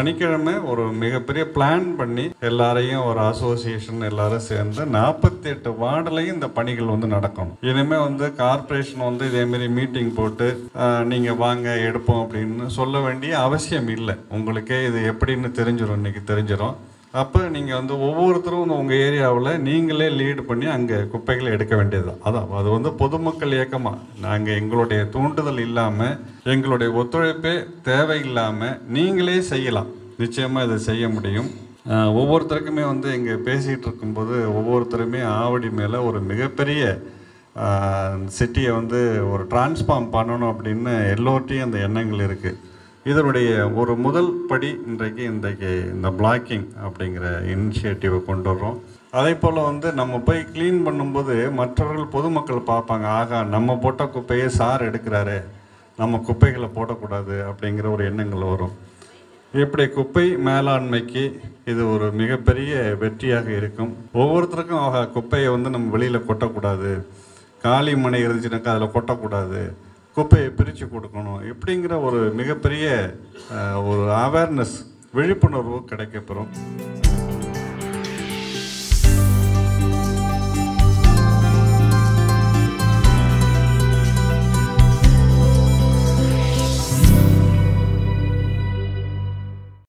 சனிக்கிழமை ஒரு மிகப்பெரிய பிளான் பண்ணி எல்லாரையும் ஒரு அசோசியேஷன் எல்லாரும் சேர்ந்து நாற்பத்தி எட்டு வார்டுலையும் இந்த பணிகள் வந்து நடக்கணும் இனிமே வந்து கார்ப்பரேஷன் வந்து இதேமாரி மீட்டிங் போட்டு ஆஹ், நீங்க வாங்க எடுப்போம் அப்படின்னு சொல்ல வேண்டிய அவசியம் இல்லை உங்களுக்கே இது எப்படின்னு தெரிஞ்சிடும் இன்னைக்கு தெரிஞ்சிடும் அப்போ நீங்கள் வந்து ஒவ்வொருத்தரும் வந்து உங்கள் ஏரியாவில் நீங்களே லீடு பண்ணி அங்கே குப்பைகளை எடுக்க வேண்டியது அதான் அது வந்து பொதுமக்கள் இயக்கமாக நாங்கள் எங்களுடைய தூண்டுதல் இல்லாமல் எங்களுடைய ஒத்துழைப்பே தேவையில்லாமல் நீங்களே செய்யலாம் நிச்சயமாக இதை செய்ய முடியும் ஆஹ் ஒவ்வொருத்தருக்குமே வந்து இங்கே பேசிகிட்டு இருக்கும்போது ஒவ்வொருத்தருமே ஆவடி மேலே ஒரு மிகப்பெரிய சிட்டியை வந்து ஒரு டிரான்ஸ்ஃபார்ம் பண்ணணும் அப்படின்னு எல்லோர்ட்டையும் அந்த எண்ணங்கள் இருக்குது இதனுடைய ஒரு முதல் படி இன்றைக்கு இன்றைக்கு இந்த பிளாக்கிங் அப்படிங்கிற இனிஷியேட்டிவை கொண்டு வர்றோம் அதே போல் வந்து நம்ம போய் க்ளீன் பண்ணும்போது மற்றவர்கள் பொதுமக்கள் பார்ப்பாங்க ஆகா நம்ம போட்ட குப்பையை சார் எடுக்கிறாரு நம்ம குப்பைகளை போடக்கூடாது அப்படிங்கிற ஒரு எண்ணங்கள் வரும் இப்படி குப்பை மேலாண்மைக்கு இது ஒரு மிகப்பெரிய வெற்றியாக இருக்கும் ஒவ்வொருத்தருக்கும் ஆகா குப்பையை வந்து நம்ம வெளியில் கொட்டக்கூடாது காலி மனை இருந்துச்சுனாக்கா அதில் கொட்டக்கூடாது குப்பையை பிரித்து கொடுக்கணும் இப்படிங்கிற ஒரு மிகப்பெரிய அஹ், ஒரு அவேர்னஸ் விழிப்புணர்வு கிடைக்கப்பெறும்